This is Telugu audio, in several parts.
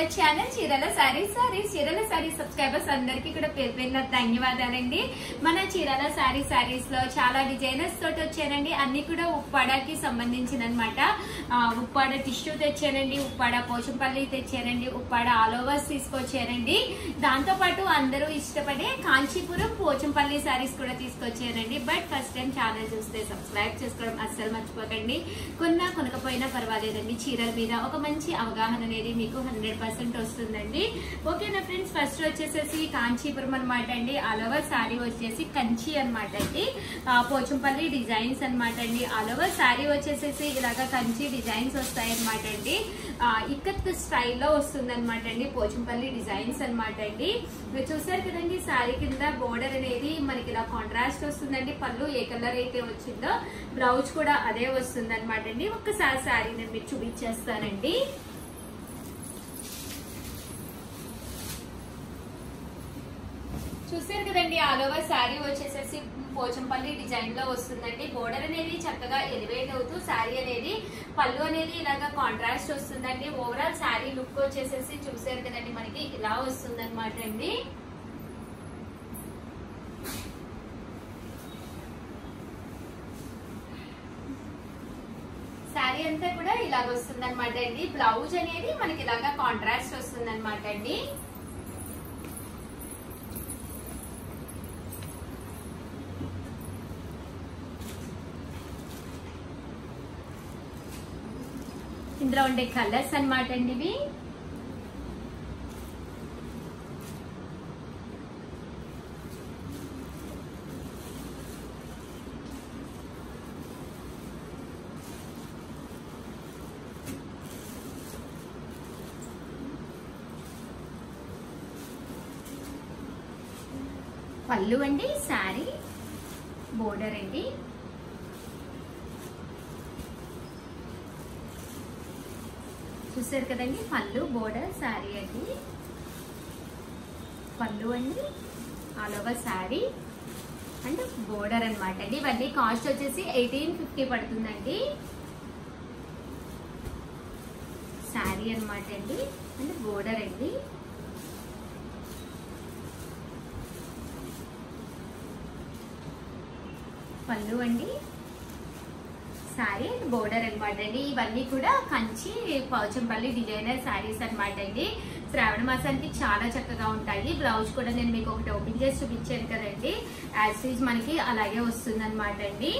అవర్ ఛానల్ చీరల సారీస్ సారీస్ చీరల సారీస్ సబ్స్క్రైబర్స్ అందరికీ కూడా పేరు పేరున ధన్యవాదాలండి మన చీరల సారీ సారీస్ లో చాలా డిజైనర్స్ తోటి వచ్చానండి అన్ని కూడా ఉప్పాడకి సంబంధించిన అనమాట ఉప్పాడ టిష్యూ తెచ్చానండి ఉప్పాడ పోచంపల్లి తెచ్చానండి ఉప్పాడ ఆల్ ఓవర్స్ తీసుకొచ్చానండి దాంతో పాటు అందరూ ఇష్టపడే కాంచీపురం పోచంపల్లి సారీస్ కూడా తీసుకొచ్చానండి బట్ ఫస్ట్ టైం ఛానల్ చూస్తే సబ్స్క్రైబ్ చేసుకోవడం అస్సలు మర్చిపోకండి కొన్నా కొనకపోయినా పర్వాలేదండి చీరల మీద ఒక మంచి అవగాహన అనేది మీకు హండ్రెడ్ పర్సెంట్ వస్తుందండి ఓకేనా ఫ్రెండ్స్ ఫస్ట్ వచ్చేసేసి కాంచీపురం అనమాట అండి ఆల్ ఓవర్ శారీ వచ్చేసి కంచి అనమాట అండి ఆ, పోచంపల్లి డిజైన్స్ అనమాట అండి ఆల్ ఓవర్ శారీ వచ్చేసేసి ఇలాగ కంచి డిజైన్స్ వస్తాయి అనమాట అండి ఆ, ఇక్కత్ స్టైల్లో వస్తుంది అనమాట అండి పోచంపల్లి డిజైన్స్ అనమాట అండి మీరు చూసారు కదండి శారీ కింద బోర్డర్ అనేది మనకి ఇలా కాంట్రాస్ట్ వస్తుందండి పళ్ళు ఏ కలర్ అయితే వచ్చిందో బ్లౌజ్ కూడా అదే వస్తుంది అనమాట అండి ఒక్కసారి శారీ నేను మీకు చూపించేస్తానండి చూసారు కదండి ఆల్ ఓవర్ శారీ వచ్చేసేసి పోచంపల్లి డిజైన్ లో వస్తుందండి బోర్డర్ అనేది చక్కగా ఎలివేట్ అవుతూ శారీ అనేది పళ్ళు అనేది ఇలాగా కాంట్రాస్ట్ వస్తుందండి ఓవరాల్ శారీ లుక్ వచ్చేసేసి చూసారు కదండి మనకి ఇలా వస్తుంది అండి శారీ అంతా కూడా ఇలాగ వస్తుంది అనమాట అండి బ్లౌజ్ అనేది మనకి ఇలాగా కాంట్రాస్ట్ వస్తుంది అనమాట అండి ఇందులో ఉండే కలర్స్ అన్నమాట అండి ఇవి పళ్ళు అండి శారీ బోర్డర్ అండి చూసారు కదండి పళ్ళు బోర్డర్ శారీ అండి పళ్ళు అండి all over sari and border అన్నమాట అండి ఇవన్నీ కాస్ట్ వచ్చేసి ఎయిటీన్ ఫిఫ్టీ పడుతుందండి శారీ అన్నమాట అండి అండ్ బోర్డర్ అండి పళ్ళు అండి శారీ అండ్ బోర్డర్ అనమాట అండి ఇవన్నీ కూడా కంచి పౌచంపల్లి డిజైనర్ శారీస్ అనమాట అండి శ్రావణ మాసానికి చాలా చక్కగా ఉంటాయి బ్లౌజ్ కూడా నేను మీకు ఒకటి ఓపెన్ చేసి చూపించాను కదండి యాజ్ మనకి అలాగే వస్తుంది అనమాట అండి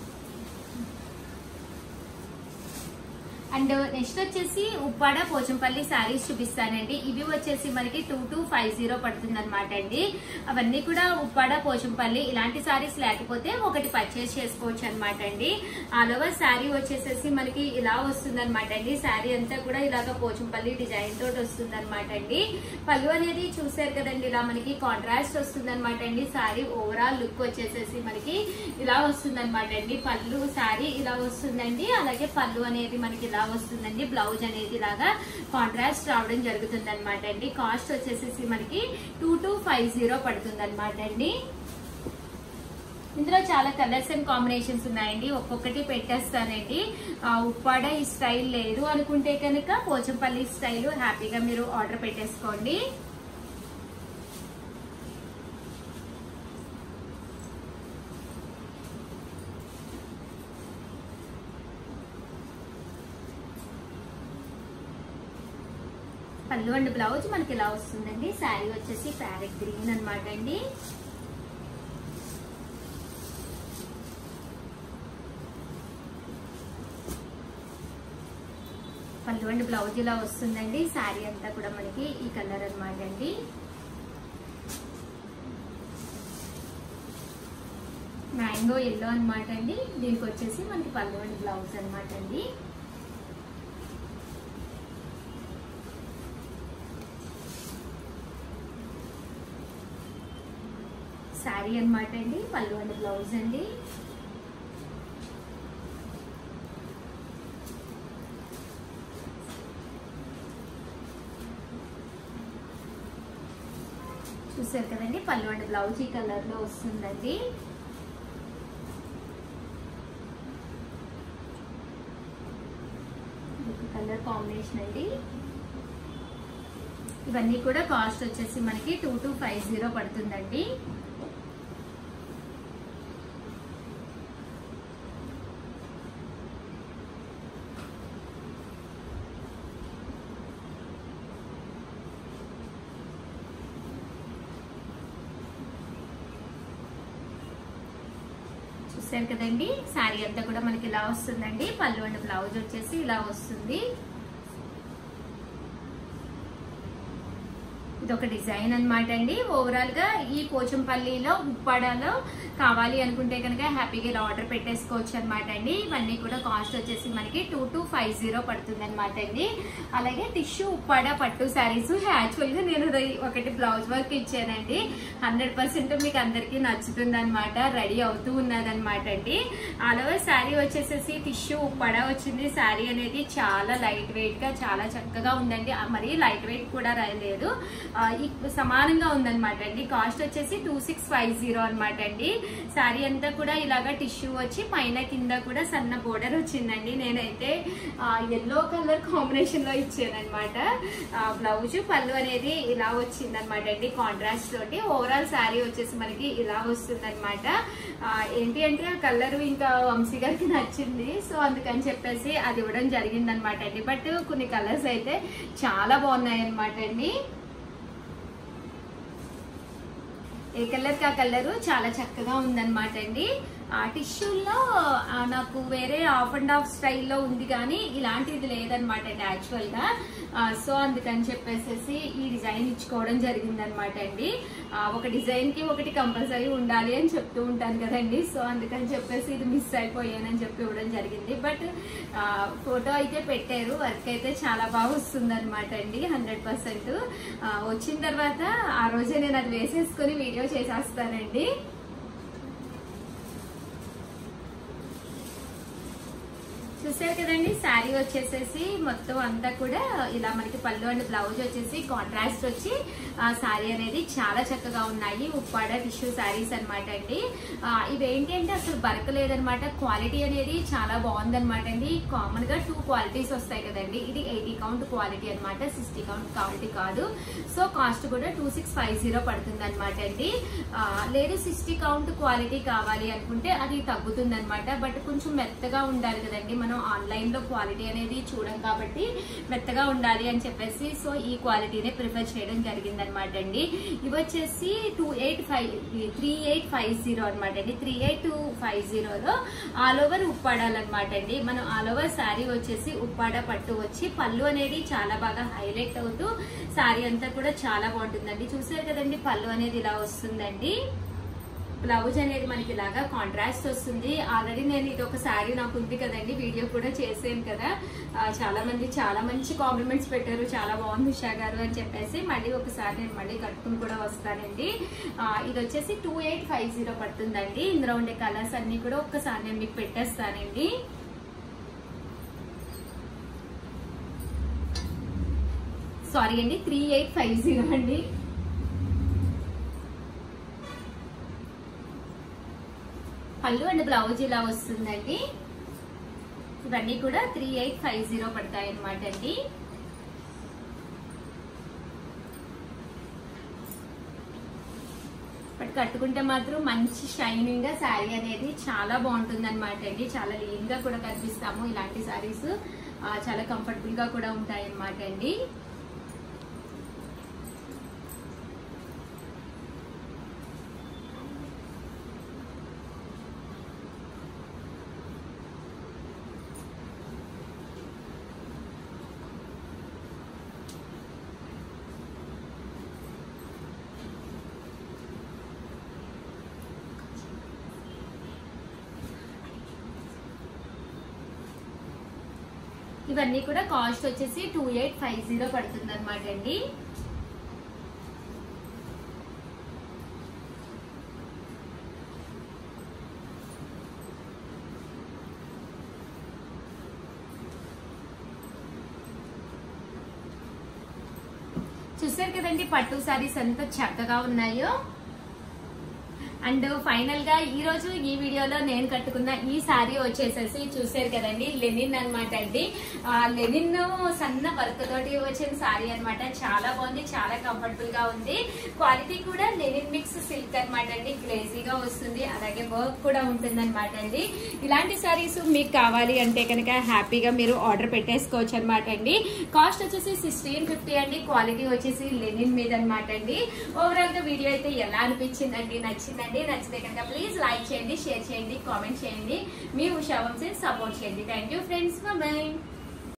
అండ్ నెక్స్ట్ వచ్చేసి ఉప్పాడ పోచంపల్లి శారీస్ చూపిస్తానండి ఇవి వచ్చేసి మనకి టూ టూ ఫైవ్ జీరో పడుతుంది అనమాట అండి అవన్నీ కూడా ఉప్పాడ పోచంపల్లి ఇలాంటి శారీస్ లేకపోతే ఒకటి పర్చేస్ చేసుకోవచ్చు అనమాట అండి ఆల్ ఓవర్ శారీ వచ్చేసేసి మనకి ఇలా వస్తుంది అనమాట అండి శారీ అంతా కూడా ఇలాగ పోచంపల్లి డిజైన్ తోటి వస్తుంది అనమాట అండి పళ్ళు అనేది చూసారు కదండి ఇలా మనకి కాంట్రాస్ట్ వస్తుంది అనమాట అండి శారీ ఓవరాల్ లుక్ వచ్చేసేసి మనకి ఇలా వస్తుంది అనమాట అండి పళ్ళు శారీ ఇలా వస్తుందండి అలాగే పళ్ళు అనేది మనకి ఇలా వస్తుందండి బ్లౌజ్ అనేది ఇలాగా కాంట్రాస్ట్ రావడం జరుగుతుంది అనమాట అండి కాస్ట్ వచ్చేసేసి మనకి టూ టూ ఫైవ్ జీరో పడుతుంది అనమాట అండి ఇందులో చాలా కలర్స్ అండ్ కాంబినేషన్స్ ఉన్నాయండి ఒక్కొక్కటి పెట్టేస్తానండి ఆ, ఉప్పాడ ఈ స్టైల్ లేదు అనుకుంటే కనుక పోచంపల్లి స్టైల్ హ్యాపీగా మీరు ఆర్డర్ పెట్టేసుకోండి పళ్ళు అండ్ బ్లౌజ్ మనకి ఇలా వస్తుందండి శారీ వచ్చేసి ప్యారెట్ గ్రీన్ అన్నమాట అండి పళ్ళు అండ్ బ్లౌజ్ ఇలా వస్తుందండి శారీ అంతా కూడా మనకి ఈ కలర్ అన్నమాట అండి మ్యాంగో ఎల్లో అన్నమాట అండి దీనికి వచ్చేసి మనకి పళ్ళు అండ్ బ్లౌజ్ అన్నమాట అండి శారీ అన్నమాట అండి పళ్ళు అండ్ బ్లౌజ్ అండి చూసారు కదండి పళ్ళు అండ్ బ్లౌజ్ ఈ కలర్ లో వస్తుందండి కలర్ కాంబినేషన్ అండి ఇవన్నీ కూడా కాస్ట్ వచ్చేసి మనకి టూ టూ ఫైవ్ జీరో పడుతుందండి చూసారు కదండి శారీ అంతా కూడా మనకి ఇలా వస్తుందండి పళ్ళు అండ్ బ్లౌజ్ వచ్చేసి ఇలా వస్తుంది ఇది ఒక డిజైన్ అనమాట అండి ఓవరాల్ గా ఈ పోచంపల్లిలో ఉప్పాడలో కావాలి అనుకుంటే కనుక హ్యాపీగా ఇలా ఆర్డర్ పెట్టేసుకోవచ్చు అనమాట అండి ఇవన్నీ కూడా కాస్ట్ వచ్చేసి మనకి టూ టూ ఫైవ్ జీరో పడుతుంది అనమాట అండి అలాగే టిష్యూ ఉప్పాడ పట్టు శారీస్ యాక్చువల్ గా నేను ఇది ఒకటి బ్లౌజ్ వర్క్ ఇచ్చానండి హండ్రెడ్ పర్సెంట్ మీకు అందరికి నచ్చుతుంది అనమాట రెడీ అవుతూ ఉన్నదన్నమాట అండి అలవర్ శారీ వచ్చేసేసి టిష్యూ ఉప్పాడ వచ్చింది శారీ అనేది చాలా లైట్ వెయిట్ గా చాలా చక్కగా ఉందండి ఆ, మరీ లైట్ వెయిట్ కూడా రాయలేదు ఆ, ఈ- సమానంగా ఉందన్నమాట అండి కాస్ట్ వచ్చేసి టూ సిక్స్ ఫైవ్ జీరో అనమాట అండి శారీ అంతా కూడా ఇలాగా టిష్యూ వచ్చి పైన కింద కూడా సన్న బోర్డర్ వచ్చిందండి నేనైతే ఎల్లో కలర్ కాంబినేషన్ లో ఇచ్చానమాట బ్లౌజ్ పళ్ళు అనేది ఇలా వచ్చిందనమాట అండి కాంట్రాస్ట్ తోటి ఓవరాల్ శారీ వచ్చేసి మనకి ఇలా వస్తుందన్నమాట ఆ, ఏంటి అంటే ఆ కలర్ ఇంకా వంశీ గారికి నచ్చింది సో అందుకని చెప్పేసి అది ఇవ్వడం జరిగింది అనమాట అండి బట్ కొన్ని కలర్స్ అయితే చాలా బాగున్నాయి అనమాట అండి ఏ కలర్ కా కలర్ చాలా చక్కగా ఉందన్నమాట అండి ఆ టిష్యూల్లో ఆ, నాకు వేరే ఆఫ్ అండ్ ఆఫ్ స్టైల్లో ఉంది కానీ ఇలాంటిది లేదనమాట అండి యాక్చువల్ గా ఆ, సో అందుకని చెప్పేసి ఈ డిజైన్ ఇచ్చుకోవడం జరిగింది అనమాట అండి ఆ, ఒక డిజైన్ కి ఒకటి కంపల్సరీ ఉండాలి అని చెప్తూ ఉంటాను కదండి సో అందుకని చెప్పేసి ఇది మిస్ అయిపోయానని చెప్పి ఇవ్వడం జరిగింది బట్ ఫోటో అయితే పెట్టారు వర్క్ అయితే చాలా బాగా వస్తుంది అనమాట అండి హండ్రెడ్ పర్సెంట్ వచ్చిన తర్వాత ఆ రోజే నేను అది వేసేసుకొని వీడియో చేసేస్తానండి చూసారు కదండి శారీ వచ్చేసేసి మొత్తం అంతా కూడా ఇలా మనకి పళ్ళు అండ్ బ్లౌజ్ వచ్చేసి కాంట్రాస్ట్ వచ్చి ఆ శారీ అనేది చాలా చక్కగా ఉన్నాయి ఉప్పాడ టిష్యూ శారీస్ అనమాట అండి ఆ, ఇవేంటి అంటే అసలు బరకలేదనమాట క్వాలిటీ అనేది చాలా బాగుందన్నమాట అండి కామన్ గా టూ క్వాలిటీస్ వస్తాయి కదండి ఇది ఎయిటీ కౌంట్ క్వాలిటీ అనమాట సిక్స్టీ కౌంట్ క్వాలిటీ కాదు సో కాస్ట్ కూడా టూ సిక్స్ ఫైవ్ జీరో పడుతుంది అనమాట అండి ఆ, లేదు సిక్స్టీ కౌంట్ క్వాలిటీ కావాలి అనుకుంటే అది తగ్గుతుంది అనమాట బట్ కొంచెం మెత్తగా ఉండాలి కదండి మనం ఆన్లైన్ లో క్వాలిటీ అనేది చూడం కాబట్టి మెత్తగా ఉండాలి అని చెప్పేసి సో ఈ క్వాలిటీనే ప్రిఫర్ చేయడం జరిగింది అనమాట అండి ఇవి వచ్చేసి two eight five three eight five zero అనమాట అండి త్రీ ఎయిట్ ఫైవ్ జీరోలో ఆల్ ఓవర్ ఉప్పాడాలన్నమాట అండి మనం ఆల్ ఓవర్ శారీ వచ్చేసి ఉప్పాడ పట్టు వచ్చి పళ్ళు అనేది చాలా బాగా హైలైట్ అవుతూ శారీ అంతా కూడా చాలా బాగుంటుందండి చూసారు కదండి పళ్ళు అనేది ఇలా వస్తుందండి బ్లౌజ్ అనేది మనకి ఇలాగా కాంట్రాస్ట్ వస్తుంది ఆల్రెడీ నేను ఇది ఒక శారీ నాకు ఉంది కదండి వీడియో కూడా చేసాను కదా ఆ, చాలా మంది చాలా మంచి కాంప్లిమెంట్స్ పెట్టారు చాలా బాగుంది ఉషా గారు అని చెప్పేసి మళ్ళీ ఒకసారి నేను మళ్ళీ కట్టుకుని కూడా వస్తానండి ఆ, ఇది వచ్చేసి టూ ఎయిట్ ఫైవ్ జీరో పడుతుందండి ఇందులో ఉండే కలర్స్ అన్ని కూడా ఒక్కసారి నేను మీకు పెట్టేస్తానండి సారీ అండి త్రీ ఎయిట్ ఫైవ్ జీరో అండి పళ్ళు అండ్ బ్లౌజ్ ఇలా వస్తుందండి ఇవన్నీ కూడా త్రీ ఎయిట్ ఫైవ్ జీరో పడతాయి అనమాట అండి బట్ కట్టుకుంటే మాత్రం మంచి షైనింగ్ గా శారీ అనేది చాలా బాగుంటుంది అనమాట అండి చాలా లీన్ గా కూడా కనిపిస్తాము ఇలాంటి శారీస్ చాలా కంఫర్టబుల్ గా కూడా ఉంటాయి అనమాట అండి ఇవన్నీ కూడా కాస్ట్ వచ్చేసి టూ ఎయిట్ ఫైవ్ జీరో పడుతుంది అనమాట అండి చూసారు కదండి పట్టు సారీస్ ఎంత చక్కగా ఉన్నాయో అండ్ ఫైనల్ గా ఈ రోజు ఈ వీడియోలో నేను కట్టుకున్న ఈ సారీ వచ్చేసేసి చూసారు కదండి లెనిన్ అన్నమాట అండి ఆ, లెనిన్ సన్న వర్క్ తోటి వచ్చిన సారీ అన్నమాట చాలా బాగుంది చాలా కంఫర్టబుల్ గా ఉంది క్వాలిటీ కూడా లెనిన్ మిక్స్ సిల్క్ అన్నమాట అండి గ్లేజీగా వస్తుంది అలాగే వర్క్ కూడా ఉంటుంది అనమాట అండి ఇలాంటి సారీస్ మీకు కావాలి అంటే కనుక హ్యాపీగా మీరు ఆర్డర్ పెట్టేసుకోవచ్చు అనమాట అండి కాస్ట్ వచ్చేసి సిక్స్టీన్ ఫిఫ్టీ అండి క్వాలిటీ వచ్చేసి లెనిన్ మీద అనమాట అండి ఓవరాల్ గా వీడియో అయితే ఎలా అనిపించిందండి నచ్చిందండి నచ్చితే కనుక ప్లీజ్ లైక్ చేయండి షేర్ చేయండి కామెంట్ చేయండి మీ ఉషా వంశీ సపోర్ట్ చేయండి థ్యాంక్ యూ ఫ్రెండ్స్ బాయ్